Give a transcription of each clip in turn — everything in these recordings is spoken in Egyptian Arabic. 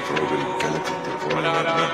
راجل كانت التليفون مرنة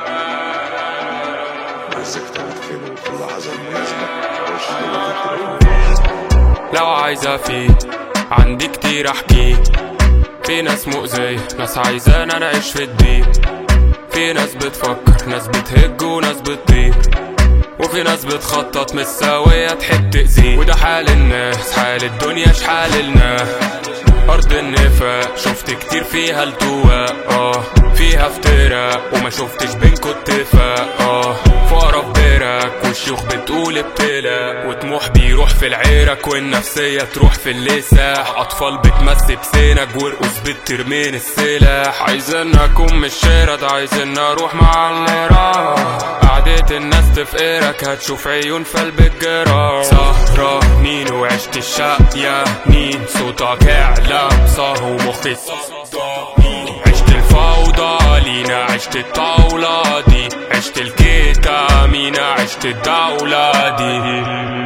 عايزك تقفله في اللحظة المناسبة خش دلوقتي التليفون لو عايزة فيه عندي كتير احكي في ناس مؤذية ناس عايزانا نعيش في الدين في ناس بتفكر ناس بتهج وناس بتطير وفي ناس بتخطط مش سوية تحب تأذي وده حال الناس حال الدنيا شحاللنا أرض النفاق شفت كتير فيها التواء اه فيها افتراء وما شفتش بينكو اتفاق اه فقرا في بيرك والشيوخ بتقول ابتلاء وطموح بيروح في العيرك والنفسية تروح في اللساح أطفال بتمسي بسنك وارقص بترمين السلاح عايزين أكون مش شارد عايزين أروح مع اللي راح قعدة الناس تفقرك هتشوف عيون في قلب الجراح سهرانين وعشت الشقية مين صوتك اعلى صاه ومخي صدامين عشت الفوضى لينا عشت الطاولة دي عشت الكتامينة عشت الدولة دي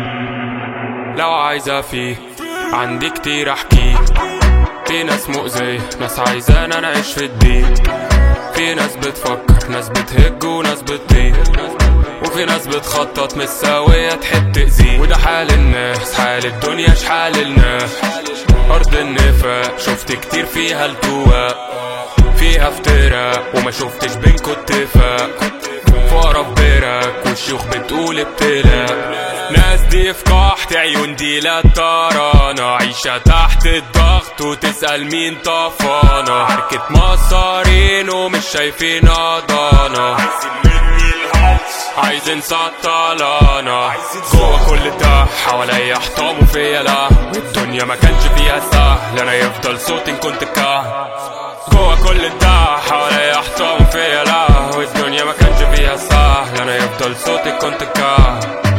لو عايزة فيه عندي كتير احكي في ناس مؤذية ناس عايزانا نعيش في الدين في ناس بتفكر ناس بتهج وناس بتطير وفي ناس بتخطط مش سوية تحب تأذي وده حال الناس حال الدنيا شحاللنا أرض النفاق شفت كتير فيها التواء فيها افتراء وما شفتش بينكو اتفاق فقرا في بيرك والشيوخ بتقول ابتلاء ناس دي في قحط عيون دي لا ترانا عيشة تحت الضغط وتسأل مين طفانا حركة مصارين ومش شايفين ضانا عايزين سطلانة جوا كل ده حواليا حطام وفيا لا الدنيا ما كانش فيها سهل انا يفضل صوتي إن كنت كهن جوا كل ده حواليا حطام وفيا لا والدنيا ما كانش فيها سهل انا يفضل صوتي كنت كهن